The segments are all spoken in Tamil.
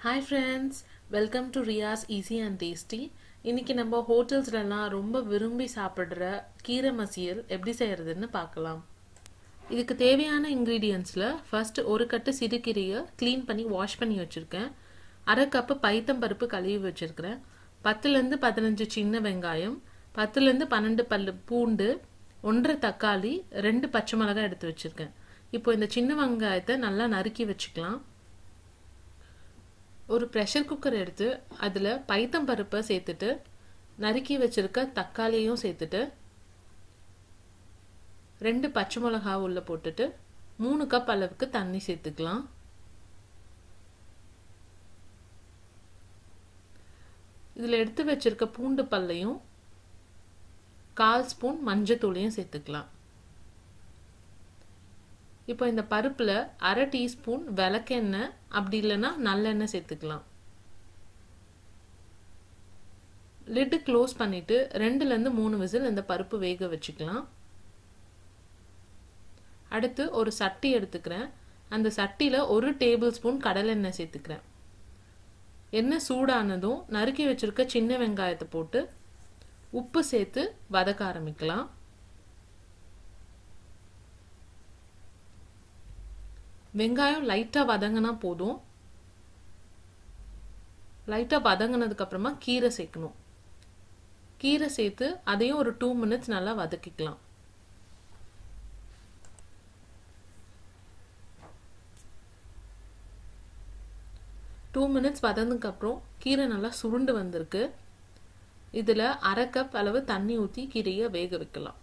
hi friends welcome to Riya's easy and tasty இன்னைக்கு நம்ம ஹோட்டல்ஸ்லலாம் ரொம்ப விரும்பி சாப்பிட்ற கீரை மசியல் எப்படி செய்கிறதுன்னு பார்க்கலாம் இதுக்கு தேவையான இன்க்ரீடியன்ஸில் ஃபர்ஸ்ட் ஒரு கட்டு சிறுகீரையை க்ளீன் பண்ணி வாஷ் பண்ணி வச்சுருக்கேன் அரை கப்பு பைத்தம்பருப்பு கழுவி வச்சுருக்கிறேன் பத்துலேருந்து பதினஞ்சு சின்ன வெங்காயம் பத்துலேருந்து பன்னெண்டு பல்லு பூண்டு ஒன்றரை தக்காளி ரெண்டு பச்சை மிளகாய் எடுத்து வச்சுருக்கேன் இப்போ இந்த சின்ன வெங்காயத்தை நல்லா நறுக்கி வச்சுக்கலாம் ஒரு ப்ரெஷர் குக்கர் எடுத்து அதில் பைத்தம்பருப்பை சேர்த்துட்டு நறுக்கி வச்சுருக்க தக்காளியும் சேர்த்துட்டு ரெண்டு பச்சை மிளகா உள்ள போட்டுட்டு மூணு கப் அளவுக்கு தண்ணி சேர்த்துக்கலாம் இதில் எடுத்து வச்சிருக்க பூண்டு பல்லையும் கால் ஸ்பூன் மஞ்சத்தூளையும் சேர்த்துக்கலாம் இப்போ இந்த பருப்பில் அரை டீஸ்பூன் விளக்கெண்ணெய் அப்படி இல்லைன்னா நல்லெண்ணெய் சேர்த்துக்கலாம் லிட்டு க்ளோஸ் பண்ணிவிட்டு ரெண்டுலேருந்து மூணு விசில் இந்த பருப்பு வேக வச்சுக்கலாம் அடுத்து ஒரு சட்டி எடுத்துக்கிறேன் அந்த சட்டியில் ஒரு டேபிள் ஸ்பூன் கடலெண்ணெய் சேர்த்துக்கிறேன் எண்ணெய் சூடானதும் நறுக்கி வச்சுருக்க சின்ன வெங்காயத்தை போட்டு உப்பு சேர்த்து வதக்க ஆரம்பிக்கலாம் வெங்காயம் லைட்டாக வதங்கினா போதும் லைட்டாக வதங்கினதுக்கப்புறமா கீரை சேர்க்கணும் கீரை சேர்த்து அதையும் ஒரு டூ மினிட்ஸ் நல்லா வதக்கிக்கலாம் டூ மினிட்ஸ் வதந்ததுக்கப்புறம் கீரை நல்லா சுருண்டு வந்திருக்கு இதில் அரை கப் அளவு தண்ணி ஊற்றி கீரையை வேக வைக்கலாம்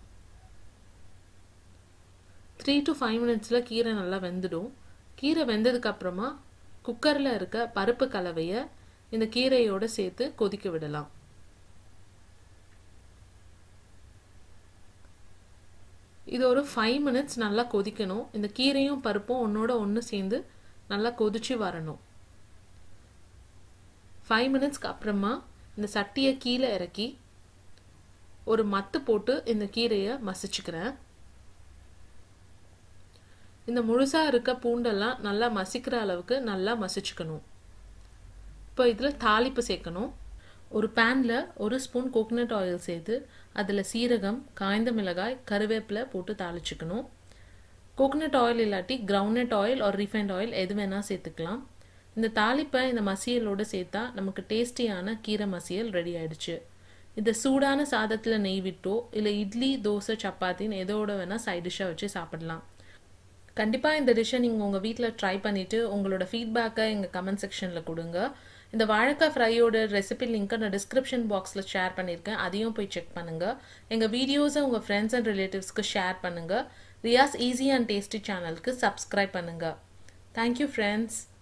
த்ரீ டு ஃபைவ் மினிட்ஸில் கீரை நல்லா வெந்துடும் கீரை வெந்ததுக்கப்புறமா குக்கரில் இருக்க பருப்பு கலவையை இந்த கீரையோடு சேர்த்து கொதிக்க விடலாம் இது ஒரு ஃபைவ் மினிட்ஸ் நல்லா கொதிக்கணும் இந்த கீரையும் பருப்பும் ஒன்றோட ஒன்று சேர்ந்து நல்லா கொதிச்சு வரணும் ஃபைவ் மினிட்ஸ்க்கு அப்புறமா இந்த சட்டியை கீழே இறக்கி ஒரு மத்து போட்டு இந்த கீரையை மசிச்சுக்கிறேன் இந்த முழுசாக இருக்க பூண்டெல்லாம் நல்லா மசிக்கிற அளவுக்கு நல்லா மசிச்சுக்கணும் இப்போ இதில் தாளிப்பு சேர்க்கணும் ஒரு பேனில் ஒரு ஸ்பூன் கோகனட் ஆயில் சேர்த்து அதில் சீரகம் காய்ந்த மிளகாய் கருவேப்பிலை போட்டு தாளிச்சுக்கணும் கோகனட் ஆயில் இல்லாட்டி கிரவுண்ட்நட் ஆயில் ஒரு ரீஃபைண்ட் ஆயில் எது வேணால் சேர்த்துக்கலாம் இந்த தாளிப்பை இந்த மசியலோடு சேர்த்தா நமக்கு டேஸ்டியான கீரை மசியல் ரெடி ஆயிடுச்சு இதை சூடான சாதத்தில் நெய் விட்டோ இல்லை இட்லி தோசை சப்பாத்தின்னு எதோட வேணால் சைட் டிஷ்ஷாக வச்சு சாப்பிடலாம் கண்டிப்பாக இந்த டிஷ்ஷை நீங்கள் உங்கள் வீட்டில் ட்ரை பண்ணிவிட்டு உங்களோட ஃபீட்பேக்கை எங்கள் கமெண்ட் செக்ஷனில் கொடுங்க இந்த வாழைக்காய் ஃப்ரையோட ரெசிபி லிங்க்கை நான் டிஸ்கிரிப்ஷன் பாக்ஸில் ஷேர் பண்ணியிருக்கேன் அதையும் போய் செக் பண்ணுங்கள் எங்கள் வீடியோஸை உங்கள் ஃப்ரெண்ட்ஸ் அண்ட் ரிலேட்டிவ்ஸ்க்கு ஷேர் பண்ணுங்கள் ரியாஸ் ஈஸி அண்ட் டேஸ்டி சேனலுக்கு சப்ஸ்கிரைப் பண்ணுங்கள் தேங்க்யூ ஃப்ரெண்ட்ஸ்